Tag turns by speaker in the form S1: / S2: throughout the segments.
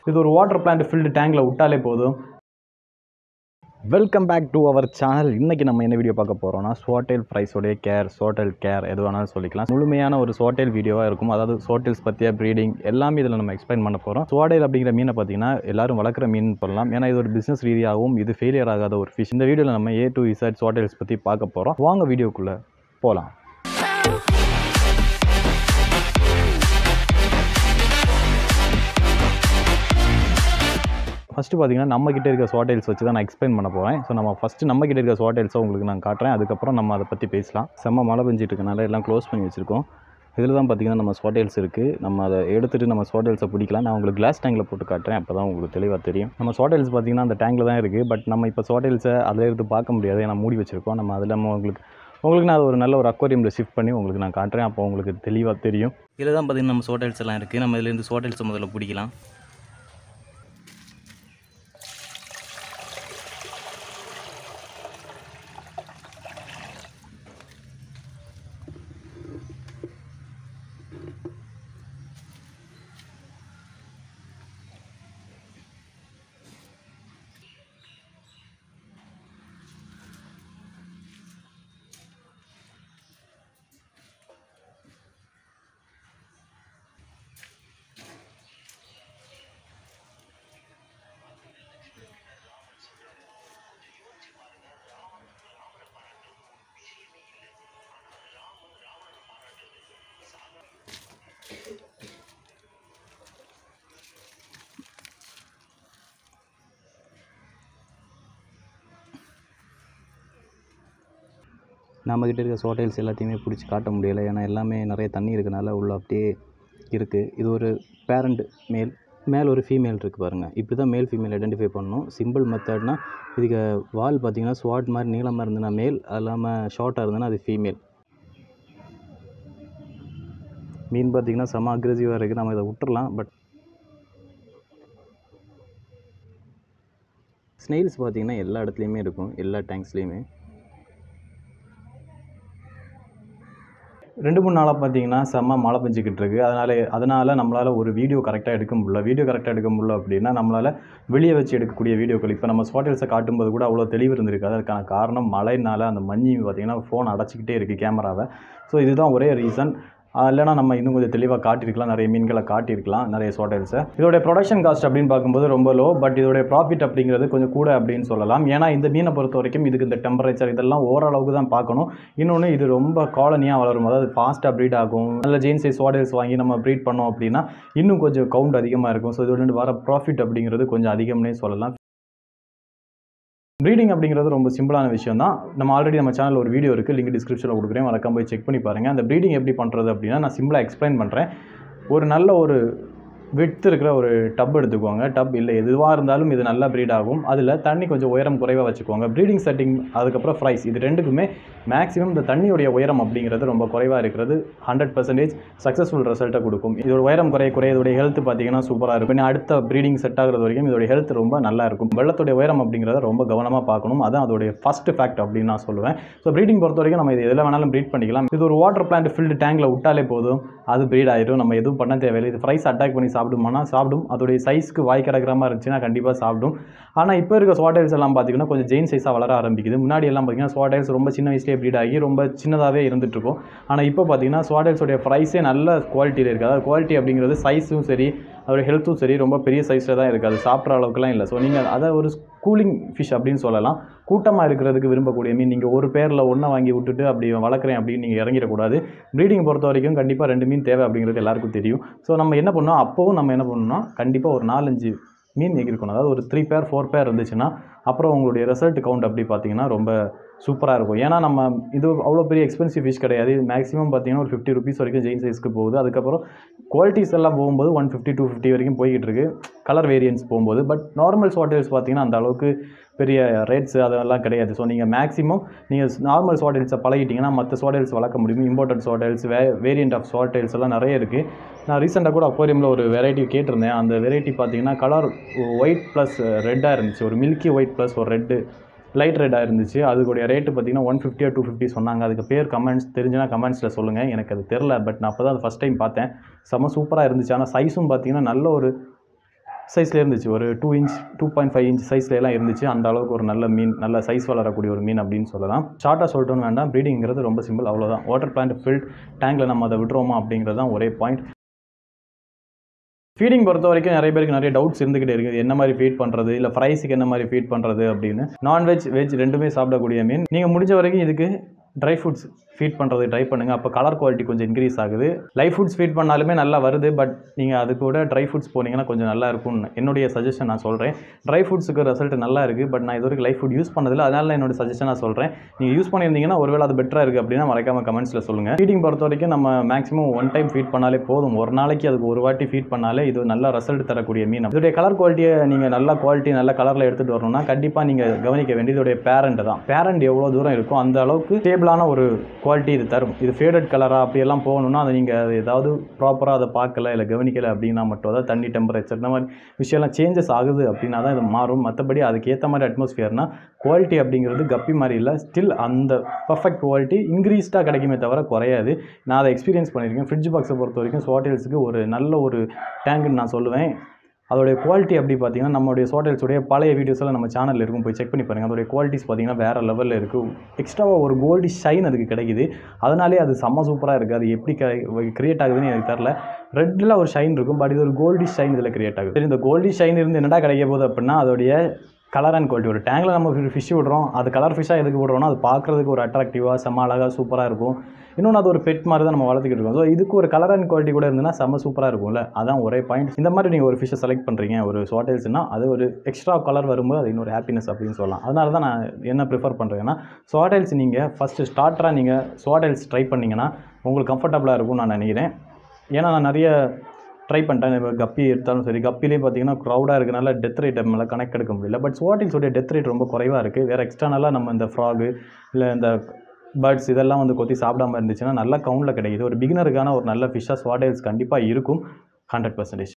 S1: இது ஒரு water plant field டேங்கில் விட்டாலே போதும் welcome back to our channel இன்றைக்கி நம்ம என்ன வீடியோ பார்க்க போகிறோம்னா சோட்டேல் ப்ரைஸோடைய கேர் சோட்டல் கேர் எது வேணாலும் சொல்லிக்கலாம் முழுமையான ஒரு சோட்டேல் வீடியோவாக இருக்கும் அதாவது சோட்டேல்ஸ் பற்றிய ப்ரீடிங் எல்லாமே இதில் நம்ம எக்ஸ்பிளைன் பண்ண போகிறோம் சோட்டேல் அப்படிங்கிற மீனை பார்த்தீங்கன்னா எல்லாரும் வளர்க்குற மீன் சொல்லலாம் ஏன்னா இது ஒரு பிஸ்னஸ் ரீதியாகவும் இது ஃபெயிலியர் ஆகாத ஒரு ஃபிஷ் இந்த வீடியோவில் நம்ம ஏ டு இசட் சோட்டேல்ஸ் பற்றி பார்க்க போகிறோம் வாங்க வீடியோக்குள்ளே போகலாம் ஃபஸ்ட்டு பார்த்தீங்கன்னா நம்ம கிட்ட இருக்க ஸ்வாட்டைல்ஸ் வச்சு தான் நான் எக்ஸ்பிளைன் பண்ண போகிறேன் ஸோ நம்ம ஃபஸ்ட்டு நம்ம கிட்ட இருக்க ஸ்வாட்டைல்ஸை உங்களுக்கு நான் காட்டுறேன் அதுக்கப்புறம் நம்ம அதை பற்றி பேசலாம் செம்ம மழை பெஞ்சிட்டு இருக்கனால எல்லாம் க்ளோஸ் பண்ணி வச்சுருக்கோம் இதில் தான் பார்த்தீங்கன்னா நம்ம ஸ்வாட்டைல்ஸ் இருக்குது நம்ம அதை எடுத்துகிட்டு நம்ம ஸ்வாட்டைல்ஸை பிடிக்கலாம் நான் உங்களுக்கு கிளாஸ் டேங்கில் போட்டு காட்டுறேன் அப்போ தான் உங்களுக்கு தெளிவாக தெரியும் நம்ம ஸ்வாட்டைல்ஸ் பார்த்தீங்கன்னா அந்த டேங்கில் தான் இருக்குது பட் நம்ம இப்போ ஸ்வாட்டைல்ஸை அதில் எடுத்து பார்க்க முடியாது ஏன்னா மூடி வச்சுருக்கோம் நம்ம அதில் நம்ம உங்களுக்கு உங்களுக்கு நான் அது ஒரு நல்ல ஒரு அக்வாரியமில் ஷிஃப்ட் பண்ணி உங்களுக்கு நான் காட்டுறேன் அப்போ உங்களுக்கு தெளிவாக தெரியும்
S2: இதில் தான் பார்த்தீங்கன்னா நம்ம சோட்டல்ஸ் எல்லாம் இருக்குது நம்ம இதுலேருந்து சோட்டல்ஸை முதல்ல பிடிக்கலாம்
S1: நம்மக்கிட்ட இருக்க சோட்டைல்ஸ் எல்லாத்தையுமே பிடிச்சி காட்ட முடியலை ஏன்னா எல்லாமே நிறைய தண்ணி இருக்கனால உள்ள அப்படியே இருக்குது இது ஒரு பேரண்ட் மேல் மேல் ஒரு ஃபீமேல் இருக்குது பாருங்கள் இப்படி தான் மேல் ஃபீமேல் ஐடென்டிஃபை பண்ணணும் சிம்பிள் மெத்தட்னா இதுக்கு வால் பார்த்தீங்கன்னா ஸ்வாட் மாதிரி நீளமாக இருந்ததுன்னா மேல் அது இல்லாமல் ஷார்ட்டாக இருந்ததுன்னா அது ஃபீமேல் மீன் பார்த்தீங்கன்னா செம அக்ரெசிவாக இருக்குது நம்ம இதை விட்டுறலாம் பட் ஸ்னெயில்ஸ் பார்த்தீங்கன்னா எல்லா இடத்துலையுமே இருக்கும் எல்லா டேங்க்ஸ்லேயுமே ரெண்டு மூணு நாளாக பார்த்தீங்கன்னா செம்ம மழை பெஞ்சிக்கிட்டு இருக்கு அதனால் அதனால் நம்மளால் ஒரு வீடியோ கரெக்டாக எடுக்க முடியல வீடியோ கரெக்டாக எடுக்க முடியல அப்படின்னா நம்மளால் வெளியே வச்சு எடுக்கக்கூடிய வீடியோக்கள் இப்போ நம்ம ஸ்பாட்டில்ஸை காட்டும்போது கூட அவ்வளோ தெளிவு இருந்திருக்காது அதுக்கான காரணம் மழைனால அந்த மഞ്ഞி பார்த்தீங்கன்னா ஃபோன் அடைச்சிக்கிட்டே இருக்குது கேமராவை ஸோ இதுதான் ஒரே ரீசன் இல்லைனா நம்ம இன்னும் கொஞ்சம் தெளிவாக காட்டியிருக்கலாம் நிறைய மீன்களை காட்டியிருக்கலாம் நிறைய சோட்டல்ஸை இதோடைய ப்ரொடக்ஷன் காஸ்ட் அப்படின்னு பார்க்கும்போது ரொம்ப லோ பட் இதோடைய ப்ராஃபிட் அப்படிங்கிறது கொஞ்சம் கூட அப்படின்னு சொல்லலாம் ஏன்னா இந்த மீனை பொறுத்த வரைக்கும் இதுக்கு இந்த டெம்பரேச்சர் இதெல்லாம் ஓரளவுக்கு தான் பார்க்கணும் இன்னொன்று இது ரொம்ப காலனியாக வளரும் அதாவது ஃபாஸ்ட்டாக ப்ரீட் ஆகும் நல்ல ஜெயின் சைஸ் சோட்டல்ஸ் வாங்கி நம்ம ப்ரீட் பண்ணோம் அப்படின்னா இன்னும் கொஞ்சம் கவுண்ட் அதிகமாக இருக்கும் ஸோ இதோட வர ப்ராஃபிட் அப்படிங்கிறது கொஞ்சம் அதிகம்னே சொல்லலாம் ப்ரீடிங் அப்படிங்கிறது ரொம்ப சிம்பிளான விஷயம் தான் நம்ம ஆல்ரெடி நம்ம சேனல் ஒரு வீடியோ இருக்குது லிங்க் டிஸ்கிரிப்ஷனில் கொடுக்குறேன் மறக்காம போய் செக் பண்ணி பாருங்கள் அந்த ப்ரீடிங் எப்படி பண்ணுறது அப்படின்னா நான் சிம்பிளாக எக்ஸ்பிளைன் பண்ணுறேன் ஒரு நல்ல ஒரு விட்டு இருக்கிற ஒரு டப் எடுத்துக்கோங்க டப் இல்லை எதுவாக இருந்தாலும் இது நல்லா ப்ரீட் ஆகும் அதில் தண்ணி கொஞ்சம் உயரம் குறைவாக வச்சுக்கோங்க ப்ரீடிங் செட்டிங் அதுக்கப்புறம் ஃப்ரைஸ் இது ரெண்டுக்குமே மேக்ஸிமம் இந்த தண்ணியுடைய உயரம் அப்படிங்கிறது ரொம்ப குறைவாக இருக்கிறது ஹண்ட்ரட் பர்சன்டேஜ் சக்ஸஸ்ஃபுல் ரிசல்ட்டை கொடுக்கும் இதோட உயரம் குறைய குறைய இதோடைய ஹெல்த் பார்த்தீங்கன்னா சூப்பராக இருக்கும் இன்னும் அடுத்த ப்ரீடிங் செட் ஆகிறது வரைக்கும் இதோட ஹெல்த் ரொம்ப நல்லா இருக்கும் வெள்ளத்துடைய உயரம் அப்படிங்கிறத ரொம்ப கவனமாக பார்க்கணும் அதான் அதோடைய ஃபஸ்ட் ஃபேக்ட் அப்படின்னு நான் சொல்லுவேன் ஸோ ப்ரீடிங் பொறுத்த வரைக்கும் நம்ம இது எதில் வேணாலும் ப்ரீட் பண்ணிக்கலாம் இது ஒரு வாட்டர் பிளான்ட் ஃபில்டு டேங்கில் விட்டாலே போதும் அது ப்ரீட் ஆயிடும் நம்ம எதுவும் பண்ண தேவையில்லை இது ஃப்ரைஸ் அட்டாக் பண்ணி சாப்பிடுமானா சாப்பிடும் அதோடைய சைஸ்க்கு வாய் கிடக்கிற மாதிரி இருந்துச்சுன்னா கண்டிப்பாக சாப்பிடும் ஆனால் இப்போ இருக்க ஸ்வாட்டைல்ஸ் எல்லாம் பார்த்தீங்கன்னா கொஞ்சம் ஜெயின் சைஸாக வளர ஆரம்பிக்குது முன்னாடி எல்லாம் பார்த்தீங்கன்னா ஸ்வாட்டைல்ஸ் ரொம்ப சின்ன வயசுலேயே ப்ரீட் ஆகி ரொம்ப சின்னதாகவே இருந்துட்டு இருக்கும் ஆனால் இப்போ பார்த்தீங்கன்னா ஸ்வாட்டைல்ஸோடைய ப்ரைஸே நல்ல குவாலிட்டியில் இருக்குது அதாவது குவாலிட்டி அப்படிங்கிறது சைஸும் சரி அதோட ஹெல்த்தும் சரி ரொம்ப பெரிய சைஸில் தான் இருக்குது அது சாப்பிட்ற அளவுக்குலாம் இல்லை ஸோ நீங்கள் அதை ஒரு கூலிங் ஃபிஷ் அப்படின்னு சொல்லலாம் கூட்டமாக இருக்கிறதுக்கு விரும்பக்கூடிய மீன் நீங்கள் ஒரு பேரில் ஒன்றை வாங்கி விட்டுட்டு அப்படி வளர்க்குறேன் அப்படின்னு நீங்கள் இறங்கிடக்கூடாது ப்ரீடிங் பொறுத்த வரைக்கும் கண்டிப்பாக ரெண்டு மீன் தேவை அப்படிங்கிறது எல்லாருக்கும் தெரியும் ஸோ நம்ம என்ன பண்ணோம் அப்போவும் நம்ம என்ன பண்ணணும்னா கண்டிப்பாக ஒரு நாலஞ்சு மீன் இருக்கணும் அதாவது ஒரு த்ரீ பேர் ஃபோர் பேர் இருந்துச்சுன்னா அப்புறம் உங்களுடைய ரிசல்ட் கவுண்ட் அப்படி பார்த்தீங்கன்னா ரொம்ப சூப்பராக இருக்கும் ஏன்னா நம்ம இது அவ்வளோ பெரிய எக்ஸ்பென்சிவ் ஃபிஷ் கிடையாது இது மேக்ஸிமம் பார்த்தீங்கன்னா ஒரு ஃபிஃப்டி ருபீஸ் வரைக்கும் ஜெயின் சைஸ்க்கு போகுது அதுக்கப்புறம் குவாலிட்டிஸ் எல்லாம் போகும்போது ஒன் ஃபிஃப்டி டூ ஃபிஃப்டி வரைக்கும் போய்கிட்டு இருக்கு கலர் வேரியன்ஸ் போகும்போது பட் நார்மல் ஸ்வாட்டல்ஸ் பார்த்தீங்கன்னா அந்த அளவுக்கு பெரிய ரேட்ஸ் அதெல்லாம் கிடையாது ஸோ நீங்கள் மேக்ஸிமம் நீங்கள் நார்மல் ஸ்வாட்டல்ஸை பழகிட்டீங்கன்னா மற்ற ஸ்வாட்டல்ஸ் வளர்க்க முடியும் இம்போர்ட்டட் ஸ்வாட்டல்ஸ் வே வேரியண்ட் ஆஃப் ஸ்வாட்டல்ஸ் எல்லாம் நிறைய இருக்குது நான் ரீசெண்டாக கூட அக்வாரியமில் ஒரு வெரைட்டி கேட்டிருந்தேன் அந்த வெரைட்டி பார்த்தீங்கன்னா கலர் ஒயிட் ப்ளஸ் ரெட்டாக இருந்துச்சு ஒரு மில்கி ஒயிட் ப்ளஸ் ஒரு ரெட்டு லைட் ரெட்டாக இருந்துச்சு அதுக்குடைய ரேட்டு பார்த்தீங்கன்னா ஒன் ஃபிஃப்டியா டூ ஃபிஃப்டி சொன்னாங்க அதுக்கு பேர் கமெண்ட்ஸ் தெரிஞ்சுன்னா கமெண்ட்ஸில் சொல்லுங்கள் எனக்கு அது தெரில பட் நான் அப்போ தான் அது ஃபஸ்ட் டைம் பார்த்தேன் செம்ம சூப்பராக இருந்துச்சு ஆனால் சைஸும் பார்த்தீங்கன்னா நல்ல ஒரு சைஸில் இருந்துச்சு ஒரு two inch two point five inch சைஸ்லாம் இருந்துச்சு அந்த அளவுக்கு ஒரு நல்ல மீன் நல்ல சைஸ் வளரக்கூடிய ஒரு மீன் அப்படின்னு சொல்லலாம் ஷார்ட்டாக சொல்லிட்டோன்னு வேண்டாம் ப்ரீடிங்கிறது ரொம்ப சிம்பிள் அவ்வளோதான் வாட்டர் பிளான்ட் ஃபில்ட் டேங்கில் நம்ம அதை விடுறோமா அப்படிங்கிறது தான் ஒரே பாயிண்ட் ஃபீடிங் பொறுத்த வரைக்கும் நிறைய பேருக்கு நிறைய டவுட்ஸ் இருந்துகிட்டே இருக்குது என்ன மாதிரி ஃபீட் பண்ணுறது இல்லை ஃப்ரைஸுக்கு என்ன மாதிரி ஃபீட் பண்ணுறது அப்படின்னு நான்வெஜ் வெஜ் ரெண்டுமே சாப்பிடக்கூடிய மீன் நீங்கள் முடிஞ்ச வரைக்கும் இதுக்கு ட்ரை ஃப்ரூட்ஸ் ஃபீட் பண்ணுறது ட்ரை பண்ணுங்கள் அப்போ கலர் குவாலிட்டி கொஞ்சம் இன்க்ரீஸ் ஆகுது லைவ் ஃபுட்ஸ் ஃபீட் பண்ணாலுமே நல்லா வருது பட் நீங்கள் அது கூட ட்ரை ஃபுட்ஸ் போனீங்கன்னா கொஞ்சம் நல்லா இருக்கும்னு என்னுடைய சஜஷன் நான் சொல்கிறேன் ட்ரை ஃபுட்ஸுக்கு ரிசல்ட் நல்லா இருக்குது பட் நான் இது வரைக்கும் லைஃப் ஃபுட் யூஸ் பண்ணதில்ல அதனால நான் என்னோட சஜஷன் நான் சொல்கிறேன் நீங்கள் யூஸ் பண்ணியிருந்தீங்கன்னா ஒருவேளை அது பெட்டராக இருக்குது அப்படின்னா மறக்காம கமெண்ட்ஸில் சொல்லுங்கள் ஃபீடிங் பொறுத்த வரைக்கும் நம்ம மேக்ஸிமம் ஒன் டைம் ஃபீட் பண்ணாலே போதும் ஒரு நாளைக்கு அதுக்கு ஒரு வாட்டி ஃபீட் பண்ணாலே இது நல்ல ரிசல்ட் தரக்கூடிய மீன் இதோடைய கலர் குவாலிட்டியை நீங்கள் நல்ல குவாலிட்டி நல்ல கலரில் எடுத்துகிட்டு வரணும்னா கண்டிப்பாக நீங்கள் கவனிக்க வேண்டியது இதோடைய பேரண்ட் தான் பேரண்ட் எவ்வளோ தூரம் இருக்கோ அந்த அளவுக்கு ஸ்டேபிளான ஒரு குவாலிட்டி இது தரும் இது ஃபேடட் கலராக அப்படியெல்லாம் போகணும்னா அதை நீங்கள் அது ஏதாவது ப்ராப்பராக அதை பார்க்கல இல்லை கவனிக்கலை அப்படின்னா மட்டும் அதாவது தண்ணி டெம்பரேச்சர் இந்த மாதிரி விஷயம்லாம் சேஞ்சஸ் ஆகுது அப்படின்னா தான் இது மாறும் மற்றபடி அதுக்கேற்ற மாதிரி அட்மாஸ்ஃபியர்னா குவாலிட்டி அப்படிங்கிறது கப்பி மாதிரி இல்லை ஸ்டில் அந்த பர்ஃபெக்ட் குவாலிட்டி இன்க்ரீஸ்டாக கிடைக்குமே தவிர குறையாது நான் அதை எக்ஸ்பீரியன்ஸ் பண்ணியிருக்கேன் ஃப்ரிட்ஜ் பாக்ஸை பொறுத்த வரைக்கும் ஸ்வாட்டல்ஸுக்கு ஒரு நல்ல ஒரு டேங்குன்னு நான் சொல்லுவேன் அதோடைய குவாலிட்டி அப்படி பார்த்தீங்கன்னா நம்மளுடைய சோட்டல்ஸுடைய பழைய வீடியோஸ் எல்லாம் நம்ம சேனலில் இருக்கும் போய் செக் பண்ணி பாருங்கள் அதோடைய குவாலிட்டிஸ் பார்த்தீங்கன்னா வேறு லெவலில் இருக்குது எக்ஸ்ட்ராவாக ஒரு கோல்டி ஷைன் அதுக்கு கிடைக்குது அதனாலே அது செம்ம சூப்பராக இருக்குது அது எப்படி கிரியேட் ஆகுதுன்னு எனக்கு தெரில ரெட்டில் ஒரு ஷைன் இருக்கும் பட் இது ஒரு கோல்டி ஷைன் இதில் கிரியேட் ஆகுது சரி இந்த கோல்டி ஷைன் இருந்து என்னடா கிடைக்க போகுது அப்படின்னா அதோடைய கலர் அண்ட் குவாலிட்டி ஒரு டேங்கில் நம்ம ஃபிஷ் விடுறோம் அது கலர் ஃபிஷ்ஷாக எதுக்கு விடுறோம்னா அது பார்க்குறதுக்கு ஒரு அட்ராக்டிவாக செம்ம அழகாக சூப்பராக இருக்கும் இன்னொன்று அது ஒரு பெட் மாதிரி தான் நம்ம வளர்த்துக்கிட்டு இருக்கோம் ஸோ இதுக்கு ஒரு கலர் அண்ட் குவாலிட்டி கூட இருந்ததுன்னா செம்ம சூப்பராக இருக்கும்ல அதான் ஒரே பாயிண்ட் இந்த மாதிரி நீங்கள் ஒரு ஃபிஷ்ஷை செலக்ட் பண்ணுறீங்க ஒரு ஸ்வாட்டல்ஸ்னா அது ஒரு எக்ஸ்ட்ரா கலர் வரும்போது அது இன்னொரு ஹாப்பினஸ் அப்படின்னு சொல்லலாம் அதனால தான் நான் என்ன ப்ரிஃபர் பண்ணுறேன்னா ஸ்வாட்டல்ஸ் நீங்கள் ஃபஸ்ட்டு ஸ்டார்டராக நீங்கள் ஸ்வாட்டல்ஸ் ட்ரை பண்ணிங்கன்னா உங்களுக்கு கம்ஃபர்டபுளாக இருக்கும்னு நான் நினைக்கிறேன் ஏன்னா நான் நிறைய ட்ரை பண்ணிட்டேன் இப்போ கப்பி எடுத்தாலும் சரி கப்பிலையும் பார்த்தீங்கன்னா க்ரௌடாக இருக்கனால டெத் ரேட் மேலே கனெக்ட் எடுக்க முடியல பட் ஸ்வாட்டில்ஸோடைய டெத் ரேட் ரொம்ப குறைவாக இருக்குது வேறு எக்ஸ்டர்னலாக நம்ம இந்த ஃப்ராகு இல்லை இந்த பேர்ட்ஸ் இதெல்லாம் வந்து கொத்தி சாப்பிடாம இருந்துச்சுன்னா நல்ல கவுண்டில் கிடைக்குது ஒரு பிகினருக்கான ஒரு நல்ல ஃபிஷ்ஷாக ஸ்வாட்டைல்ஸ் கண்டிப்பாக இருக்கும் ஹண்ட்ரட் பர்சன்டேஜ்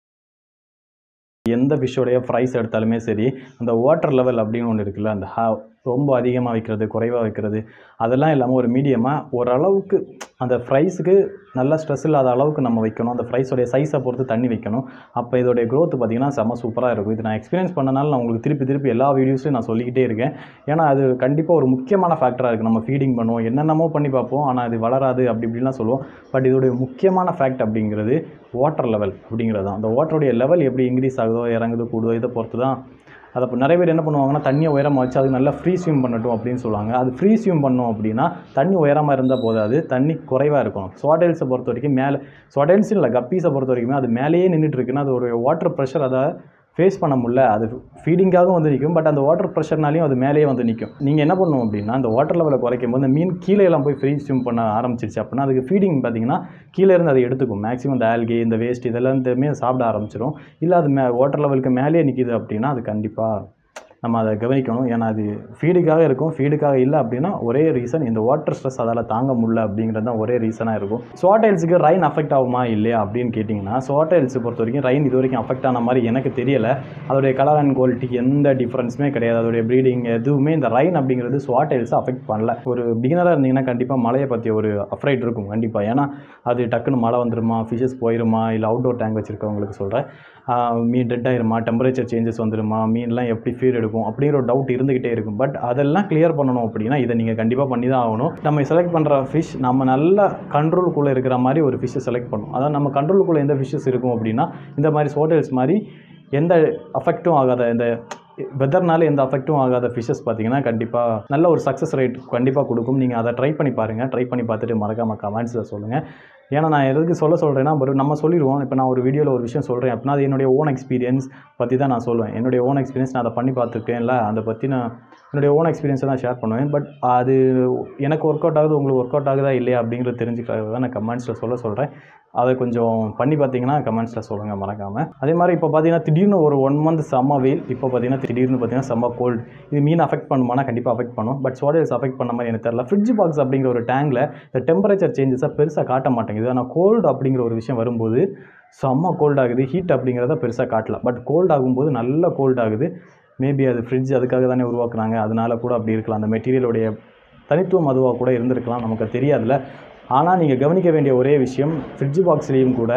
S1: எந்த ஃபிஷ்ஷோடைய ப்ரைஸ் எடுத்தாலுமே சரி அந்த வாட்டர் லெவல் அப்படின்னு ஒன்று இருக்குல்ல அந்த ஹா ரொம்ப அதிகமாக வைக்கிறது குறைவாக வைக்கிறது அதெல்லாம் இல்லாமல் ஒரு மீடியமாக ஓரளவுக்கு அந்த ஃப்ரைஸுக்கு நல்ல ஸ்ட்ரெஸ் இல்லாத அளவுக்கு நம்ம வைக்கணும் அந்த ஃப்ரைஸோடைய சைஸை பொறுத்து தண்ணி வைக்கணும் அப்போ இதோடைய growth பார்த்திங்கன்னா செம்ம சூப்பராக இருக்கும் இது நான் எக்ஸ்பீரியன்ஸ் பண்ணனால நான் உங்களுக்கு திருப்பி திருப்பி எல்லா வீடியோஸையும் நான் சொல்லிக்கிட்டே இருக்கேன் ஏன்னா அது கண்டிப்பாக ஒரு முக்கியமான ஃபேக்டராக இருக்குது நம்ம ஃபீடிங் பண்ணுவோம் என்னென்னமோ பண்ணி பார்ப்போம் ஆனால் அது வளராது அப்படி இப்படிலாம் சொல்லுவோம் பட் இதோடைய முக்கியமான ஃபேக்ட் அப்படிங்கிறது வாட்டர் லெவல் அப்படிங்கிறது தான் அந்த வாட்டருடைய லெவல் எப்படி இன்க்ரீஸ் ஆகுதோ இறங்குதோ கூடுதோ இதை பொறுத்து தான் அதை இப்போ நிறைய பேர் என்ன பண்ணுவாங்கன்னா தண்ணியை உயரமாக வச்சு அது நல்லா ஃப்ரீ ஸ்விம் பண்ணட்டும் அப்படின்னு சொல்லுவாங்க அது ஃப்ரீ ஸ்விம் பண்ணோம் அப்படின்னா தண்ணி உயரமாக இருந்தால் போதாது தண்ணி குறைவாக இருக்கணும் ஸ்வாட்டல்ஸை பொறுத்த வரைக்கும் மேலே ஸ்வாட்டல்ஸ் இல்லை கப்பீஸை பொறுத்த வரைக்குமே அது மேலேயே நின்றுட்டு இருக்குன்னா அது ஒரு வாட்டர் ப்ரெஷர் அதை ஃபேஸ் பண்ண முடியல அது ஃபீடிங்காக வந்து நிற்கும் பட் அந்த வாட்டர் ப்ரெஷர்னாலையும் அது மேலேயே வந்து நிற்கும் நீங்கள் என்ன பண்ணணும் அப்படின்னா அந்த வாட்டர் லெவலை குறைக்கும் போது இந்த மீன் கீழே எல்லாம் போய் ஃப்ரீ ஸ்விம் பண்ண ஆரம்பிச்சிருச்சு அப்படின்னா அதுக்கு ஃபீடிங் பார்த்தீங்கன்னா கீழே இருந்து அதை எடுத்துக்கும் மேக்ஸிமம் இந்த ஆல்கே இந்த வேஸ்ட் இதெல்லாத்தையுமே சாப்பிட ஆரம்பிச்சிடும் இல்லை அது மே வாட்டர் லெவலுக்கு மேலேயே நிற்கிது அப்படின்னா அது கண்டிப்பாக நம்ம அதை கவனிக்கணும் ஏன்னா அது ஃபீடுக்காக இருக்கும் ஃபீடுக்காக இல்லை அப்படின்னா ஒரே ரீசன் இந்த வாட்டர் ஸ்ட்ரெஸ் அதால் தாங்க முடியல அப்படிங்கிறது தான் ஒரே ரீசனாக இருக்கும் ஸ்வாட்டைல்ஸுக்கு ரைன் அஃபெக்ட் ஆகுமா இல்லையா அப்படின்னு கேட்டிங்கன்னா ஸ்வாட்டைல்ஸ் பொறுத்த வரைக்கும் ரைன் இது வரைக்கும் அஃபெக்ட் ஆன மாதிரி எனக்கு தெரியலை அதோடைய கலர் அண்ட் குவாலிட்டி எந்த டிஃப்ரென்ஸுமே கிடையாது அதோடைய ப்ரீடிங் எதுவுமே இந்த ரைன் அப்படிங்கிறது ஸ்வாட்டைல்ஸை அஃபெக்ட் பண்ணல ஒரு பிகினராக இருந்தீங்கன்னா கண்டிப்பாக மழையை பற்றி ஒரு அஃப்ரைட் இருக்கும் கண்டிப்பாக ஏன்னா அது டக்குன்னு மழை வந்துருமா ஃபிஷஸ் போயிருமா இல்லை அவுட்டோர் டேங்க் வச்சுருக்கவங்களுக்கு சொல்கிறேன் மீன் டெட் ஆயிருமா டெம்பரேச்சர் சேஞ்சஸ் வந்துருமா மீன்லாம் எப்படி ஃபீட் எடுக்கும் அப்படிங்கிற ஒரு டவுட் இருந்துகிட்டே இருக்கும் பட் அதெல்லாம் கிளியர் பண்ணணும் அப்படின்னா இதை நீங்கள் கண்டிப்பாக பண்ணி தான் ஆகணும் நம்ம செலக்ட் பண்ணுற ஃபிஷ் நம்ம நல்ல கண்ட்ரோலுக்குள்ளே இருக்கிற மாதிரி ஒரு ஃபிஷ்ஷை செலக்ட் பண்ணணும் அதாவது நம்ம கண்ட்ரோலுக்குள்ளே எந்த ஃபிஷ்ஷஸ் இருக்கும் அப்படின்னா இந்த மாதிரி ஹோட்டல்ஸ் மாதிரி எந்த அஃபெக்ட்டும் ஆகாத இந்த வெதர்னால எந்த அஃபெக்ட்டும் ஆகாத ஃபிஷ்ஷஸ் பார்த்தீங்கன்னா கண்டிப்பாக நல்ல ஒரு சக்ஸஸ் ரேட் கண்டிப்பாக கொடுக்கும் நீங்கள் அதை ட்ரை பண்ணி பாருங்கள் ட்ரை பண்ணி பார்த்துட்டு மறக்காம கமெண்ட்ஸில் சொல்லுங்கள் ஏன்னா நான் எதுக்கு சொல்ல சொல்கிறேன்னா ஒரு நம்ம சொல்லிடுவோம் இப்போ நான் ஒரு வீடியோவில் ஒரு விஷயம் சொல்கிறேன் அப்படின்னா அது என்னுடைய ஓன் எக்ஸ்பீரியன்ஸ் பற்றி தான் நான் சொல்லுவேன் என்னுடைய ஓன் எக்ஸ்பீரியன்ஸ் நான் அதை பண்ணி பார்த்துருக்கேன்ல அதை பற்றி நான் என்னுடைய ஓன் எக்ஸ்பீரியன்ஸை தான் ஷேர் பண்ணுவேன் பட் அது எனக்கு ஒர்க் அவுட் ஆகுது உங்களுக்கு ஒர்க் அவுட் ஆகுதா இல்லையா அப்படிங்கிறது தெரிஞ்சுக்கிறது தான் நான் கமெண்ட்ஸில் சொல்ல சொல்கிறேன் அதை கொஞ்சம் பண்ணி பார்த்தீங்கன்னா கமெண்ட்ஸில் சொல்லுங்கள் மறக்காமல் அதே மாதிரி இப்போ பார்த்தீங்கன்னா திடீர்னு ஒரு ஒன் மந்த் செம்ம வெயில் இப்போ பார்த்தீங்கன்னா திடீர்னு பார்த்தீங்கன்னா செம்ம கோல்டு இது மீன் அஃபெக்ட் பண்ணுமானா கண்டிப்பாக அஃபெக்ட் பண்ணும் பட் சோடல்ஸ் அஃபெக்ட் பண்ண மாதிரி எனக்கு தெரியல ஃப்ரிட்ஜ் பாக்ஸ் அப்படிங்கிற ஒரு டேங்கில் இந்த டெம்பரேச்சர் சேஞ்சஸாக பெருசாக காட்ட மாட்டேங்குது ஆனால் கோல்டு அப்படிங்கிற ஒரு விஷயம் வரும்போது செம்ம கோல்ட் ஆகுது ஹீட் அப்படிங்கிறத பெருசாக காட்டல பட் கோல்ட் ஆகும்போது நல்ல கோல்ட் ஆகுது மேபி அது ஃப்ரிட்ஜ் அதுக்காக தானே உருவாக்குனாங்க அதனால கூட அப்படி இருக்கலாம் அந்த மெட்டீரியலுடைய தனித்துவம் அதுவாக கூட இருந்திருக்கலாம் நமக்கு தெரியாதுல்ல ஆனால் நீங்கள் கவனிக்க வேண்டிய ஒரே விஷயம் ஃப்ரிட்ஜ் பாக்ஸ்லேயும் கூட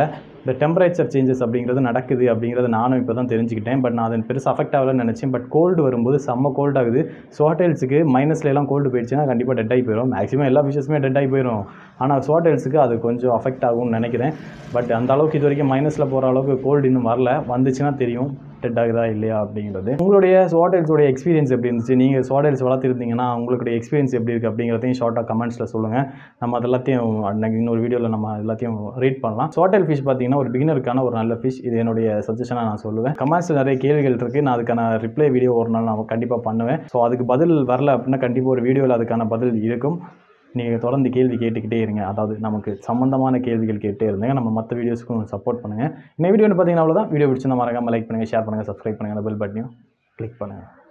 S1: இந்த டெம்பரேச்சர் சேஞ்சஸ் அப்படிங்கிறது நடக்குது அப்படிங்கிறத நானும் இப்போ தான் தெரிஞ்சுக்கிட்டேன் பட் நான் அது பெருசாக அஃபெக்ட் ஆகலன்னு நினச்சேன் பட் கோல்டு வரும்போது செம்ம கோல்ட் ஆகுது ஸ்வாட்டெல்ஸுக்கு மைனஸ்ல எல்லாம் கோல்டு போயிடுச்சுன்னா கண்டிப்பாக டெட் ஆகி போயிடும் மேக்ஸிமம் எல்லா ஃபிஷஸுமே டெட் ஆகி போயிடும் ஆனால் ஸ்வாட்டெல்ஸுக்கு அது கொஞ்சம் அஃபெக்ட் ஆகும்னு நினைக்கிறேன் பட் அந்த அளவுக்கு இது வரைக்கும் மைனஸில் போகிற அளவுக்கு கோல்டு இன்னும் வரல வந்துச்சுன்னா தெரியும் டெட் ஆகுதா இல்லையா அப்படிங்கிறது உங்களுடைய ஸ்வாட்டெல்ஸோடைய எக்ஸ்பீரியன்ஸ் எப்படி இருந்துச்சு நீங்கள் ஸ்வாட்டெல்ஸ் வளர்த்துருந்தீங்கன்னா உங்களுடைய எக்ஸ்பீரியன்ஸ் எப்படி இருக்குது அப்படிங்கிறதையும் ஷார்ட்டாக கமெண்ட்ஸில் சொல்லுங்கள் நம்ம அது எல்லாத்தையும் அன்னைக்கு இன்னொரு வீடியோவில் நம்ம எல்லாத்தையும் ரீட் பண்ணலாம் ஸ்வாட்டெல் ஃபிஷ் பார்த்தீங்கன்னா ஒரு பிகினருக்கான ஒரு நல்ல ஃபிஷ் இது என்னுடைய சஜஷனாக நான் சொல்லுவேன் கமெண்ட்ஸில் நிறைய கேள்விகள் இருக்குது நான் அதுக்கான ரிப்ளை வீடியோ ஒரு நாள் நான் கண்டிப்பாக பண்ணுவேன் ஸோ அதுக்கு பதில் வரல அப்படின்னா கண்டிப்பாக ஒரு வீடியோவில் அதுக்கான பதில் இருக்கும் நீங்கள் தொடர்ந்து கேள்வி கேட்டுக்கிட்டே இருங்க அதாவது நமக்கு சம்மந்தமான கேள்விகள் கேட்டே இருந்தீங்க நம்ம மற்ற வீடியோஸ்க்கும் சப்போர்ட் பண்ணுங்கள் இந்த வீடியோ பார்த்தீங்கன்னா அவ்வளோதான் வீடியோ பிடிச்சிருந்தா மறக்காம லைக் பண்ணுங்கள் ஷேர் பண்ணுங்கள் சப்ஸ்கிரைப் பண்ணுங்கள் அந்த பெல் பட்டனையும் கிளிக் பண்ணுங்கள்